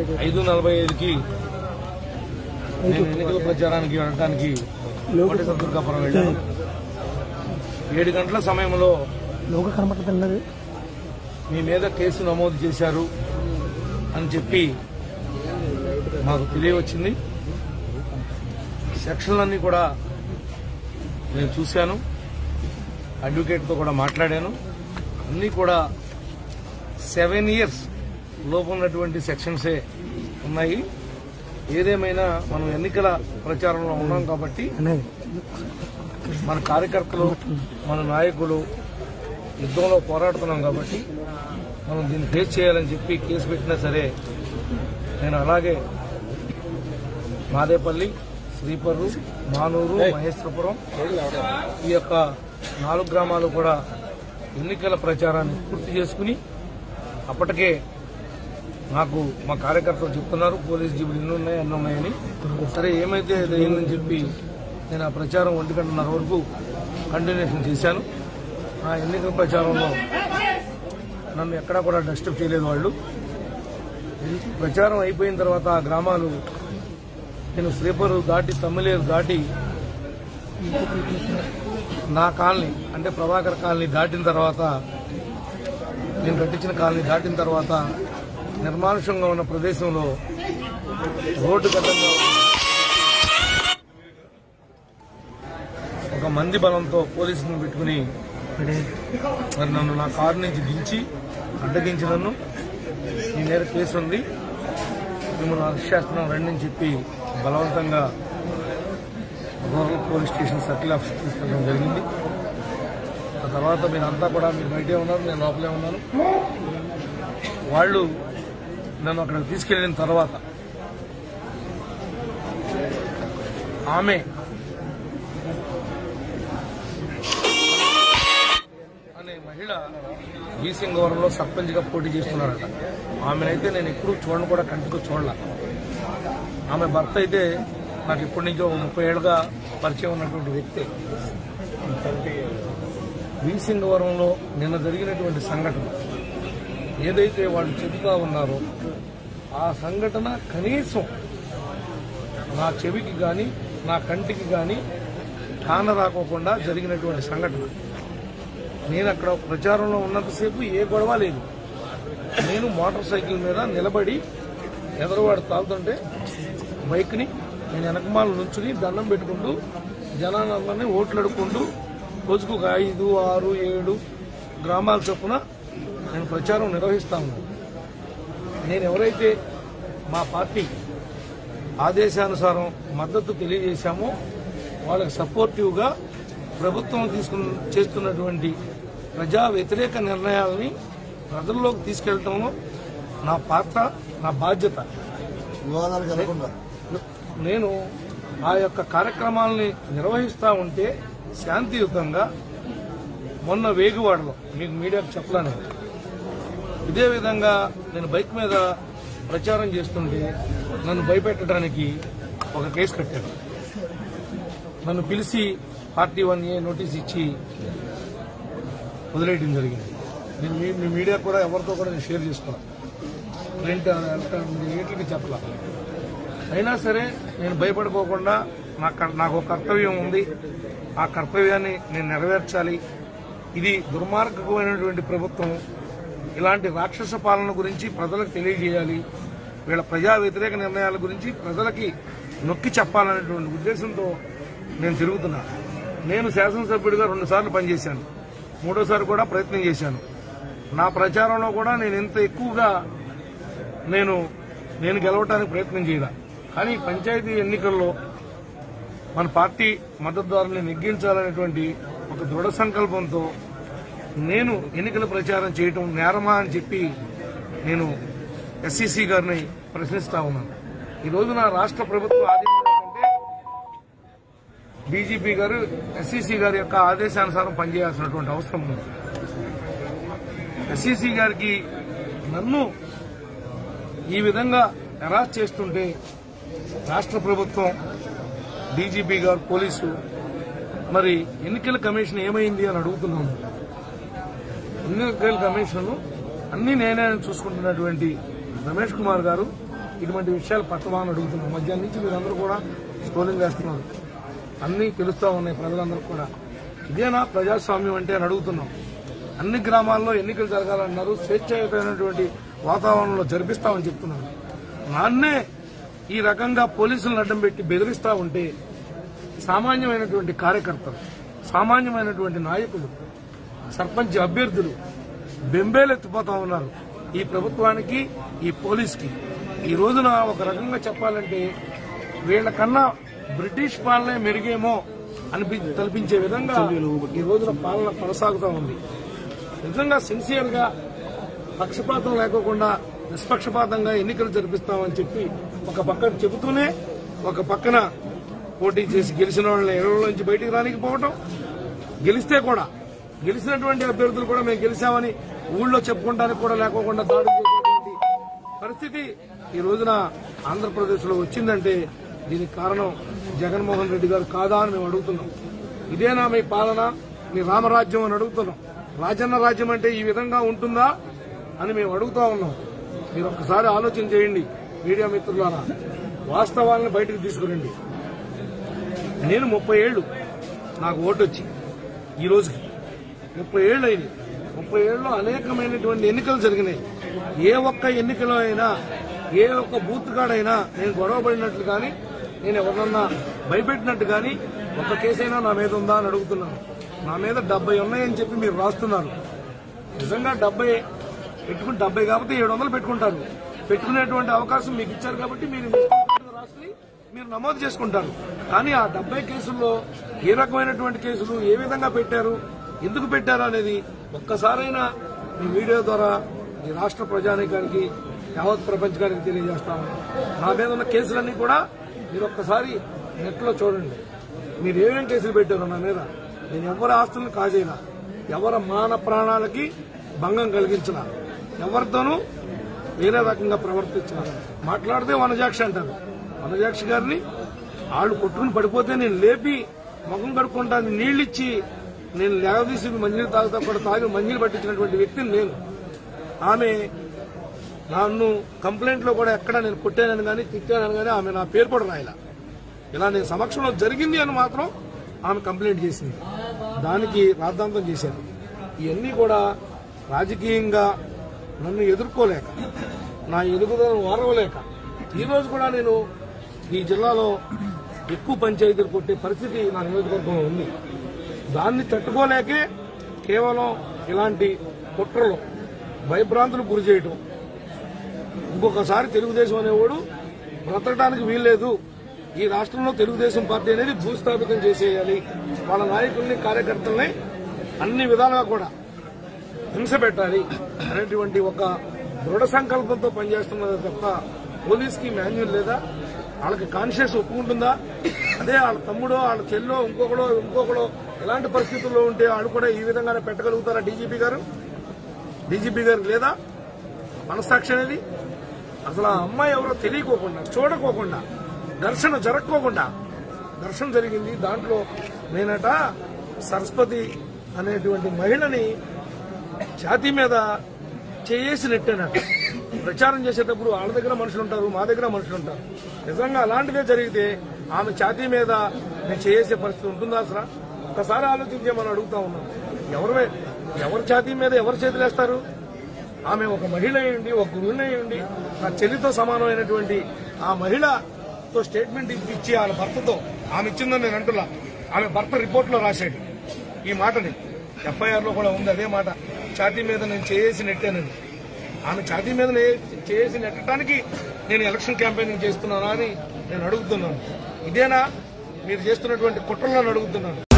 ఐదు నలభై ఐదుకి నేను ఎన్నికల ప్రచారానికి వెళ్ళడానికి కోటేశ్వర దుర్గాపురం వెళ్ళాను ఏడు గంటల సమయంలో లోక కనబడుతున్నది మీ మీద కేసు నమోదు చేశారు అని చెప్పి మాకు తెలియవచ్చింది సెక్షన్లన్నీ కూడా నేను చూశాను అడ్వకేట్తో కూడా మాట్లాడాను అన్నీ కూడా సెవెన్ ఇయర్స్ లోపు ఉన్నటువంటి సెక్షన్సే ఉన్నాయి ఏదేమైనా మనం ఎన్నికల ప్రచారంలో ఉన్నాం కాబట్టి అనేది మన కార్యకర్తలు మన నాయకులు యుద్ధంలో పోరాడుతున్నాం కాబట్టి మనం దీన్ని ఫేస్ చేయాలని చెప్పి కేసు పెట్టినా సరే నేను అలాగే మాదేపల్లి శ్రీపర్రు మానూరు మహేశ్వరపురం ఈ యొక్క నాలుగు గ్రామాలు కూడా ఎన్నికల ప్రచారాన్ని పూర్తి చేసుకుని అప్పటికే నాకు మా కార్యకర్తలు చెప్తున్నారు పోలీస్ జీబులు ఎన్ని ఉన్నాయి ఎన్ని ఉన్నాయని సరే ఏమైతే అది అయిందని చెప్పి నేను ఆ ప్రచారం ఒంటి గంటన్నర వరకు కంటిన్యూషన్ చేశాను ఆ ఎన్నికల ప్రచారంలో నన్ను ఎక్కడా కూడా డిస్టర్బ్ చేయలేదు వాళ్ళు ప్రచారం అయిపోయిన తర్వాత ఆ గ్రామాలు నేను శ్రీపరు దాటి తమ్మిలేరు దాటి నా కాలనీ అంటే ప్రభాకర్ కాలనీ దాటిన తర్వాత నేను కట్టించిన కాలనీ దాటిన తర్వాత నిర్మానుషంగా ఉన్న ప్రదేశంలో రోడ్డు గడ్డంగా ఒక మంది బలంతో పోలీసులను పెట్టుకుని మరి నన్ను నా కారు నుంచి దించి అడ్డగించి నన్ను నీ మీద కేసు ఉంది మిమ్మల్ని అరెస్ట్ చేస్తున్నాం రండి అని చెప్పి బలవంతంగా rural police station circle office తీసుకెళ్ళడం జరిగింది ఆ తర్వాత మీరంతా కూడా మీరు బయటే ఉన్నారు నేను లోపలే ఉన్నాను వాళ్ళు నన్ను అక్కడికి తీసుకెళ్లిన తర్వాత ఆమె అనే మహిళ బీసింగవరంలో సర్పంచ్గా పోటీ చేస్తున్నారట ఆమెనైతే నేను ఎప్పుడు చూడను కూడా కంటికి చూడలే ఆమె భర్త అయితే నాకు ఇప్పటి నుంచో ముప్పై ఏళ్ళుగా పరిచయం ఉన్నటువంటి వ్యక్తి బీసింగవరంలో నిన్న జరిగినటువంటి సంఘటన ఏదైతే వాళ్ళు చెబుతా ఉన్నారో ఆ సంఘటన కనీసం నా చెవికి కానీ నా కంటికి కానీ కాన రాకోకుండా జరిగినటువంటి సంఘటన నేను అక్కడ ప్రచారంలో ఉన్నంతసేపు ఏ గొడవ లేదు నేను మోటార్ సైకిల్ మీద నిలబడి ఎదరవాడు తాగుతుంటే బైక్ని నేను వెనకమాల నుంచుని దండం పెట్టుకుంటూ జనాలందరినీ ఓట్లు అడుక్కుంటూ రోజుకు ఒక ఐదు ఆరు ఏడు గ్రామాల చొప్పున నేను ప్రచారం నిర్వహిస్తా ఉన్నాను నేను ఎవరైతే మా పార్టీ ఆదేశానుసారం మద్దతు తెలియజేశామో వాళ్ళకి సపోర్టివ్గా ప్రభుత్వం తీసుకున్న చేస్తున్నటువంటి ప్రజా వ్యతిరేక నిర్ణయాలని ప్రజల్లోకి తీసుకెళ్లటంలో నా పాత్ర నా బాధ్యత వివాదాలు కలగకుండా నేను ఆ యొక్క కార్యక్రమాలని నిర్వహిస్తా ఉంటే శాంతియుతంగా మొన్న వేగువాడలో మీకు మీడియాకు చెప్పలేను ఇదే విధంగా నేను బైక్ మీద ప్రచారం చేస్తుంటే నన్ను భయపెట్టడానికి ఒక కేసు కట్టారు నన్ను పిలిచి పార్టీ వన్ ఏ నోటీస్ ఇచ్చి వదిలేయడం జరిగింది నేను మీ- మీ మీడియా కూడా ఎవరితో కూడా నేను షేర్ చేసుకోవాలి ప్రింట్ ఎలక్ట్రానిక్ వీటికి చెప్పలా అయినా సరే నేను భయపడిపోకుండా నాకు నాకు ఒక కర్తవ్యం ఉంది ఆ కర్తవ్యాన్ని నేను నెరవేర్చాలి ఇది దుర్మార్గమైనటువంటి ప్రభుత్వం ఇలాంటి రాక్షస పాలన గురించి ప్రజలకు తెలియజేయాలి వీళ్ళ ప్రజా వ్యతిరేక నిర్ణయాల గురించి ప్రజలకి నొక్కి చెప్పాలనేటువంటి ఉద్దేశంతో నేను తిరుగుతున్నా నేను శాసనసభ్యుడిగా రెండుసార్లు పనిచేశాను మూడోసారి కూడా ప్రయత్నం చేశాను నా ప్రచారంలో కూడా నేను ఎంత ఎక్కువగా నేను నేను గెలవటానికి ప్రయత్నం చేయాల కానీ పంచాయతీ ఎన్నికల్లో మన పార్టీ మద్దతుదారుని నెగ్గించాలనేటువంటి ఒక దృఢ సంకల్పంతో నేను ఎన్నికల ప్రచారం చేయటం నేరమా అని చెప్పి నేను ఎస్సీసీ గారిని ప్రశ్నిస్తా ఉన్నాను ఈ రోజున రాష్ట్ర ప్రభుత్వం ఆదేశం ఏంటంటే డీజీపీ గారు ఎస్సీసీ గారి యొక్క ఆదేశానుసారం పనిచేయాల్సినటువంటి అవసరం ఉంది ఎస్సీసీ గారికి నన్ను ఈ విధంగా హెరాస్ చేస్తుంటే రాష్ట్ర ప్రభుత్వం డీజీపీ గారు పోలీసు మరి ఎన్నికల కమిషన్ ఏమైంది అని అడుగుతున్నాము ఎన్నికల కమిషన్ అన్ని నేనే చూసుకుంటున్నటువంటి రమేష్ కుమార్ గారు ఇటువంటి విషయాలు పట్టవా అని అడుగుతున్నాం మధ్యాహ్నం నుంచి మీరందరూ కూడా స్క్రోలింగ్ వేస్తున్నారు అన్నీ తెలుస్తా ఉన్నాయి ప్రజలందరూ కూడా ఇదేనా ప్రజాస్వామ్యం అంటే అని అడుగుతున్నాం అన్ని గ్రామాల్లో ఎన్నికలు జరగాలన్నారు స్వేచ్ఛాయుతమైనటువంటి వాతావరణంలో జరిపిస్తామని చెప్తున్నారు నాన్నే ఈ రకంగా పోలీసులను అడ్డం పెట్టి బెదిరిస్తా ఉంటే సామాన్యమైనటువంటి కార్యకర్తలు సామాన్యమైనటువంటి నాయకులు సర్పంచ్ అభ్యర్థులు బెంబేలెత్తిపోతా ఉన్నారు ఈ ప్రభుత్వానికి ఈ పోలీస్కి ఈ రోజున ఒక రకంగా చెప్పాలంటే వీళ్ళకన్నా బ్రిటిష్ పాలనే మెరుగేమో అనిపి తలపించే విధంగా ఈ రోజున పాలన కొనసాగుతూ ఉంది నిజంగా సిన్సియర్ గా పక్షపాతం లేకోకుండా నిష్పక్షపాతంగా ఎన్నికలు జరిపిస్తామని చెప్పి ఒక పక్కన చెబుతూనే ఒక పక్కన పోటీ చేసి గెలిచిన వాళ్ళని ఎరువుల నుంచి బయటికి రానికి పోవటం గెలిస్తే కూడా గెలిచినటువంటి అభ్యర్థులు కూడా మేము గెలిచామని ఊళ్ళో చెప్పుకోవడానికి కూడా లేకోకుండా దాడులు చేసేటువంటి పరిస్థితి ఈ రోజున ఆంధ్రప్రదేశ్ లో వచ్చిందంటే దీనికి కారణం జగన్మోహన్ రెడ్డి గారు కాదా అని మేము అడుగుతున్నాం ఇదేనా మీ పాలన మీ రామరాజ్యం అని అడుగుతున్నాం రాజన్న రాజ్యం అంటే ఈ విధంగా ఉంటుందా అని మేము అడుగుతా ఉన్నాం మీరు ఒక్కసారి ఆలోచన చేయండి మీడియా మిత్రులారా వాస్తవాలను బయటకు తీసుకురండి నేను ముప్పై ఏళ్ళు నాకు ఓటు వచ్చి ఈ రోజుకి ముప్పై ఏళ్ళు అయింది ముప్పై ఏళ్ళలో అనేకమైనటువంటి ఎన్నికలు జరిగినాయి ఏ ఒక్క ఎన్నికలో అయినా ఏ ఒక్క బూత్ కాడైనా నేను గొడవ పడినట్లు కానీ నేను ఎవరినన్నా భయపెట్టినట్టు కానీ ఒక్క కేసైనా నా మీద ఉందా అని అడుగుతున్నాను నా మీద డెబ్బై ఉన్నాయని చెప్పి మీరు రాస్తున్నారు నిజంగా డెబ్బై పెట్టుకుని డెబ్బై కాబట్టి ఏడు వందలు పెట్టుకుంటారు పెట్టుకునేటువంటి అవకాశం మీకు ఇచ్చారు కాబట్టి మీరు మీ ఇష్టం రాసుకుని మీరు నమోదు చేసుకుంటారు కానీ ఆ డెబ్బై కేసుల్లో ఏ రకమైనటువంటి కేసులు ఏ విధంగా పెట్టారు ఎందుకు పెట్టారు అనేది ఒక్కసారైనా మీ మీడియా ద్వారా ఈ రాష్ట్ర ప్రజానీకానికి యావత్ ప్రపంచానికి తెలియజేస్తాము నా మీద ఉన్న కేసులన్నీ కూడా మీరు ఒక్కసారి నెట్లో చూడండి మీరు ఏమేం కేసులు పెట్టారు నా మీద నేను ఎవరి ఆస్తులను కాజేయనా ఎవరి మాన ప్రాణాలకి భంగం కలిగించిన ఎవరితోనూ వేరే రకంగా ప్రవర్తించిన మాట్లాడితే వనజాక్షి అంటారు వనజాక్షి గారిని వాళ్ళు కొట్టుకుని పడిపోతే నేను లేపి ముఖం కడుక్కుంటాను నీళ్ళిచ్చి నేను లేవదీసి మంజీలు తాగుతా కూడా తాగి మంజీలు పట్టించినటువంటి వ్యక్తిని నేను ఆమె నన్ను కంప్లైంట్ లో కూడా ఎక్కడ నేను కొట్టానని కానీ తిట్టానని కానీ ఆమె నా పేరు కూడా రాయలా ఇలా నేను సమక్షంలో జరిగింది అని మాత్రం ఆమె కంప్లైంట్ చేసింది దానికి రాద్ధాంతం చేశారు ఇవన్నీ కూడా రాజకీయంగా నన్ను ఎదుర్కోలేక నా ఎదుగుదలను వారవలేక ఈ రోజు కూడా నేను ఈ జిల్లాలో ఎక్కువ పంచాయతీలు కొట్టే పరిస్థితి నా నియోజకవర్గంలో ఉంది దాన్ని తట్టుకోలేకే కేవలం ఇలాంటి కుట్రలు భయభ్రాంతులకు గురి చేయటం ఇంకొకసారి తెలుగుదేశం అనేవాడు బ్రతకడానికి వీల్లేదు ఈ రాష్ట్రంలో తెలుగుదేశం పార్టీ అనేది భూస్థాపితం చేసేయాలి వాళ్ళ నాయకుల్ని కార్యకర్తల్ని అన్ని విధాలుగా కూడా హింస పెట్టాలి అనేటువంటి ఒక దృఢ సంకల్పంతో పనిచేస్తున్నది తప్ప పోలీస్కి మాన్యువల్ లేదా వాళ్ళకి కాన్షియస్ ఒప్పుకుంటుందా అదే వాళ్ళ తమ్ముడో వాళ్ళ చెల్లో ఇంకొకడో ఇంకొకడో ఎలాంటి పరిస్థితుల్లో ఉంటే వాళ్ళు కూడా ఈ విధంగానే పెట్టగలుగుతారా డీజీపీ గారు డీజీపీ గారు లేదా మనస్సాక్షి అనేది అసలు ఆ అమ్మాయి ఎవరో తెలియకోకుండా చూడకోకుండా దర్శనం జరగకోకుండా దర్శనం జరిగింది దాంట్లో నేనట సరస్వతి అనేటువంటి మహిళని ఛాతీ మీద చేసి నెట్టానట ప్రచారం చేసేటప్పుడు వాళ్ళ దగ్గర మనుషులు ఉంటారు మా దగ్గర మనుషులు ఉంటారు నిజంగా అలాంటిదే జరిగితే ఆమె ఛాతీ మీద నేను చేసే పరిస్థితి ఉంటుందా అసలు ఒక్కసారి ఆలోచించేమని అడుగుతా ఉన్నాం ఎవరు ఎవరి ఛాతీ మీద ఎవరు చేతులు వేస్తారు ఆమె ఒక మహిళ అయ్యండి ఒక గురువుని అయ్యండి నా చెల్లితో సమానమైనటువంటి ఆ మహిళతో స్టేట్మెంట్ ఇచ్చి వాళ్ళ భర్తతో ఆమె ఇచ్చిందని నేను అంటున్నా ఆమె భర్త రిపోర్ట్ లో రాశాడు ఈ మాటని ఎఫ్ఐఆర్ లో కూడా ఉంది అదే మాట ఛాతీ మీద నేను చేసి నెట్టానని ఆమె ఛాతీ మీద నే- చేసి నెట్టడానికి నేను ఎలక్షన్ క్యాంపెయినింగ్ చేస్తున్నానా అని నేను అడుగుతున్నాను ఇదేనా మీరు చేస్తున్నటువంటి కుట్రలను అడుగుతున్నాను